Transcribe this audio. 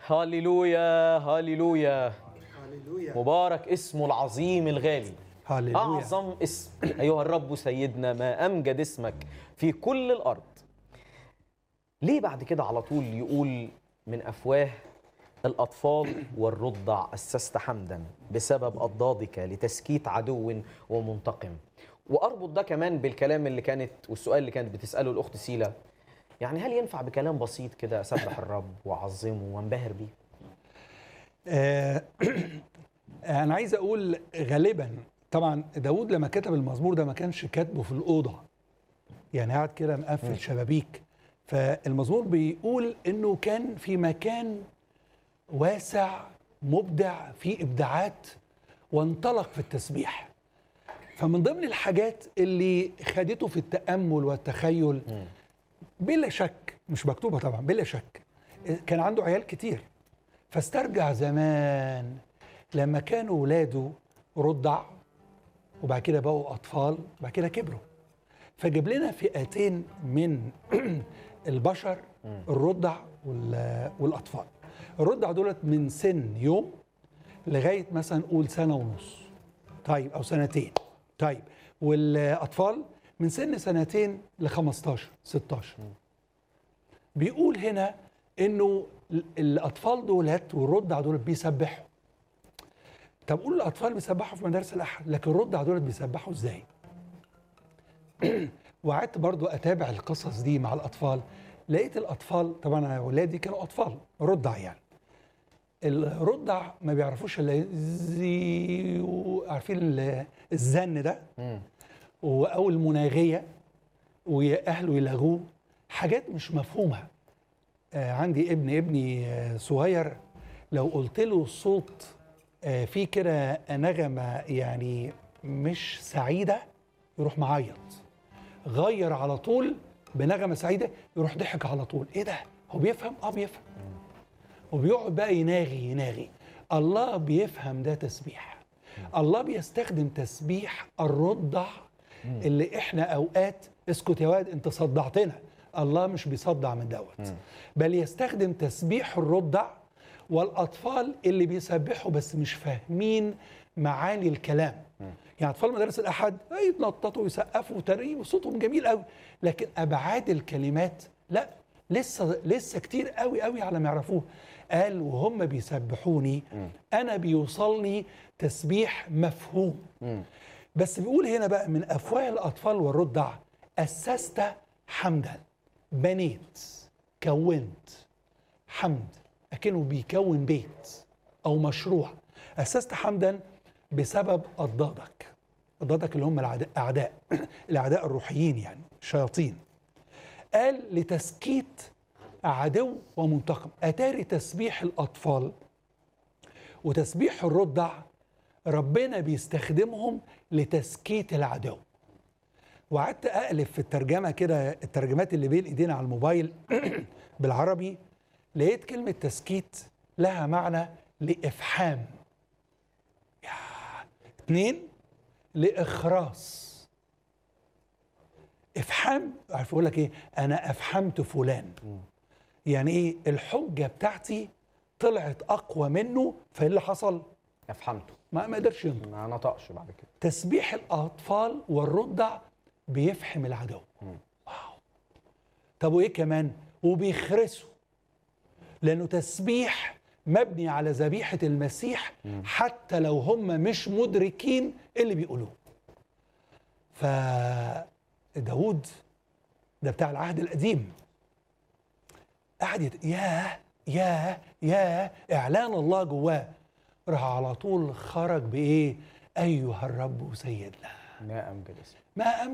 هاليلويا هاليلويا هللويا مبارك اسمه العظيم الغالي هللويا أعظم اسم أيها الرب سيدنا ما أمجد اسمك في كل الأرض ليه بعد كده على طول يقول من أفواه الأطفال والرضع أسست حمدا بسبب أضدادك لتسكيت عدو ومنتقم وأربط ده كمان بالكلام اللي كانت والسؤال اللي كانت بتسأله الأخت سيلا يعني هل ينفع بكلام بسيط كده أسبح الرب وأعظمه وانبهر بيه؟ آه، انا عايز اقول غالبا طبعا داود لما كتب المزمور ده ما كانش كاتبه في الاوضه يعني قاعد كده مقفل شبابيك فالمزمور بيقول انه كان في مكان واسع مبدع فيه ابداعات وانطلق في التسبيح فمن ضمن الحاجات اللي خدته في التامل والتخيل بلا شك مش مكتوبه طبعا بلا شك كان عنده عيال كتير فاسترجع زمان لما كانوا ولاده رضع وبعد كده بقوا اطفال وبعد كده كبروا فجاب لنا فئتين من البشر الرضع وال- والاطفال الرضع دولت من سن يوم لغايه مثلا قول سنه ونص طيب او سنتين طيب والاطفال من سن سنتين ل 15 16 بيقول هنا انه ال- الاطفال دولت والرضع دولت بيسبحوا طب قول الاطفال بيسبحوا في مدارس الاحد لكن الرضع دولت بيسبحوا ازاي وقعدت برضو اتابع القصص دي مع الاطفال لقيت الاطفال طبعا انا ولادي كانوا اطفال رضع يعني الرضع ما بيعرفوش الا زي عارفين ال- الزن ده و- او المناغيه واهله يلغوه حاجات مش مفهومه آه عندي ابن ابني آه صغير لو قلت له صوت آه فيه كده نغمه يعني مش سعيده يروح معيط غير على طول بنغمه سعيده يروح ضحك على طول ايه ده هو بيفهم اه بيفهم وبيقعد بقى يناغي يناغي الله بيفهم ده تسبيح الله بيستخدم تسبيح الرضع اللي احنا اوقات اسكت يا واد انت صدعتنا الله مش بيصدع من دوت بل يستخدم تسبيح الرضع والاطفال اللي بيسبحوا بس مش فاهمين معاني الكلام يعني اطفال مدارس الاحد يتنططوا ويسقفوا وتري وصوتهم جميل قوي لكن ابعاد الكلمات لا لسه لسه كتير قوي قوي على ما يعرفوه قال وهم بيسبحوني انا بيوصلني تسبيح مفهوم بس بيقول هنا بقى من افواه الاطفال والرضع اسست حمدا بنيت كونت حمد اكنه بيكون بيت او مشروع اسست حمدا بسبب اضدادك اضدادك اللي هم الأعداء اعداء الاعداء الروحيين يعني الشياطين قال لتسكيت عدو ومنتقم اتاري تسبيح الاطفال وتسبيح الرضع ربنا بيستخدمهم لتسكيت العدو وقعدت اقلب في الترجمه كده الترجمات اللي بين ايدينا على الموبايل بالعربي لقيت كلمه تسكيت لها معنى لافحام يا اتنين لاخراس افحام عارف اقول لك ايه انا افحمت فلان يعني ايه الحجه بتاعتي طلعت اقوى منه فايه اللي حصل أفهمته ما ما قدرش ينطق ما نطقش بعد كده تسبيح الاطفال والرضع بيفحم العدو واو طب وايه كمان وبيخرسوا لانه تسبيح مبني على ذبيحه المسيح حتى لو هم مش مدركين اللي بيقولوه ف داود ده بتاع العهد القديم قعد يت... ياه ياه ياه اعلان الله جواه راح على طول خرج بايه ايها الرب سيدنا ما أمجد اسمك ما